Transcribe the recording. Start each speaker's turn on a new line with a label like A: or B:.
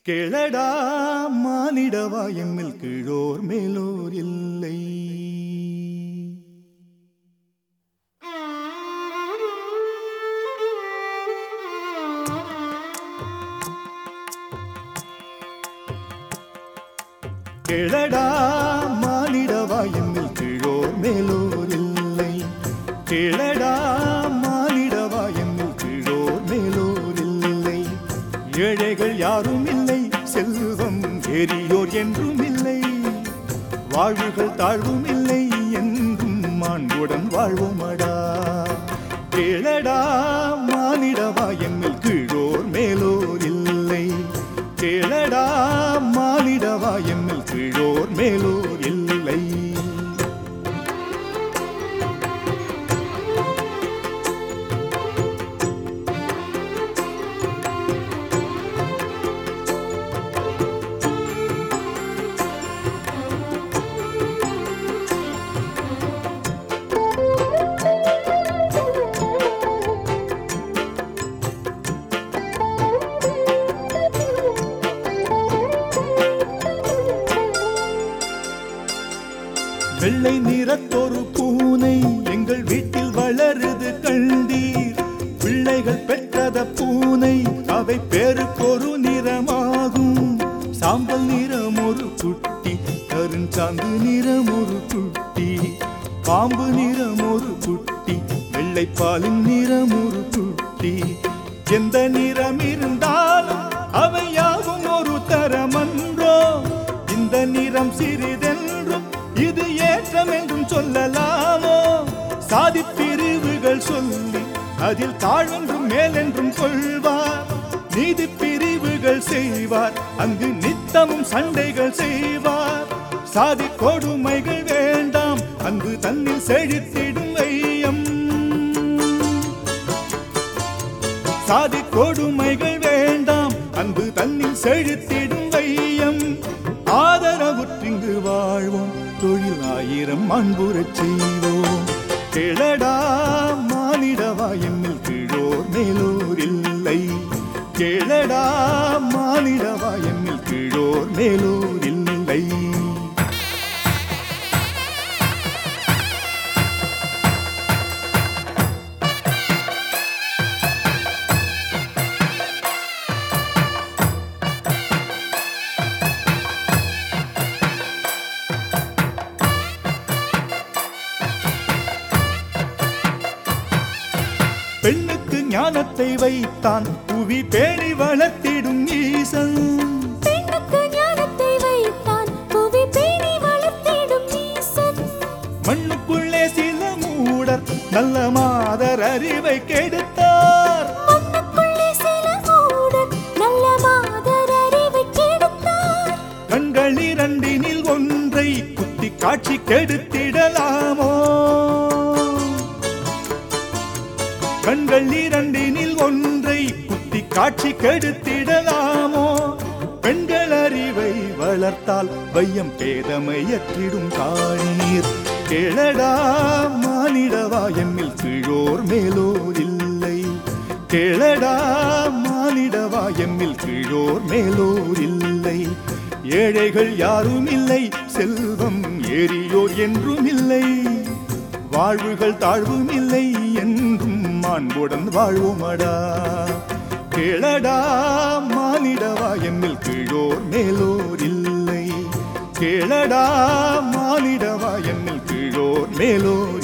A: கேளடா மானிடவா எம்மில் கீழோர் மேலோர் இல்லை கேளடா மானிடவா எம்மில் கீழோர் மேலோர் இல்லை கேளடா மானிடவா எம்மில் கீழோர் மேலோர் இல்லை ஏழைகள் யாரும் இல்லை செல்வம் ஏறியோர் என்றும் இல்லை வாழ்வுகள் தாழ்வும் இல்லை என்றும் மாண்புடன் வாழ்வோமடா கேளடா மானிடவா எம்மில் கீழோர் மேலோர் இல்லை கேளடா மானிடவா எம்மில் கீழோர் மேலோர் இல்லை வெள்ளை நிறத்தொரு பூனை எங்கள் வீட்டில் வளருது கண்டீர் பிள்ளைகள் பெற்றத பூனை அவை பேருக்கொரு நிறமாகும் சாம்பல் நிறம் ஒரு குட்டி கருஞ்சாந்து நிறம் ஒரு குட்டி பாம்பு நிறம் ஒரு குட்டி வெள்ளைப்பாலின் நிறம் ஒரு குட்டி எந்த நிறம் இருந்தாலும் அவை யாவும் ஒரு தரமன்றோ இந்த நிறம் சிறிதென்றும் இது ஏற்றம் என்றும் சொல்லலாமோ சாதி பிரிவுகள் சொல்லி அதில் தாழ்வென்றும் மேலென்றும் கொள்வார் நீதி பிரிவுகள் செய்வார் அங்கு நித்தமும் சண்டைகள் செய்வார் சாதி கொடுமைகள் வேண்டாம் அங்கு தன்னில் செழித்திடும் ஐயம் சாதி கொடுமைகள் வேண்டாம் அன்பு தன்னில் செழித்திடும் வையம் ஆதரவுற்றிங்கு வாழ்வோம் தொழில் ஆயிரம் அன்புறச் செய்வோம் கிழடா மானிடவா எம்மில் கீழோர் மேலோர் இல்லை கேளடா மானிடவா எம்மில் கீழோர் மேலோர் இல்லை பெண்ணுக்கு ஞானத்தை வைத்தான் புவி பேணி வளர்த்திடும் ஈசன்
B: பெண்ணுக்கு ஞானத்தை வைத்தான் புவி பேணி வளர்த்திடும் ஈசன்
A: மண்ணுக்குள்ளே சில மூடர் நல்ல மாதர் அறிவை கெடுத்தார்
B: மண்ணுக்குள்ளே சில மூடர் நல்ல மாதர் அறிவை கெடுத்தார்
A: கண்கள் இரண்டினில் ஒன்றை குத்தி காட்சி கெடுத்திடலாமோ கண்கள் இரண்டினில் ஒன்றை குத்தி காட்சி கெடுத்திடலாமோ பெண்கள் அறிவை வளர்த்தால் வையம் பேதமையற்றிடும் காணீர் கேளடா மானிடவா எம்மில் கீழோர் மேலோர் இல்லை கேளடா மானிடவா எம்மில் கீழோர் மேலோர் இல்லை ஏழைகள் யாரும் இல்லை செல்வம் ஏறியோர் என்றும் இல்லை வாழ்வுகள் தாழ்வும் இல்லை என்றும் மாண்புடன் வாழ்வோமடா கேளடா மானிடவா எம்மில் கீழோர் மேலோர் இல்லை கேளடா மானிடவா எம்மில் கீழோர் மேலோர்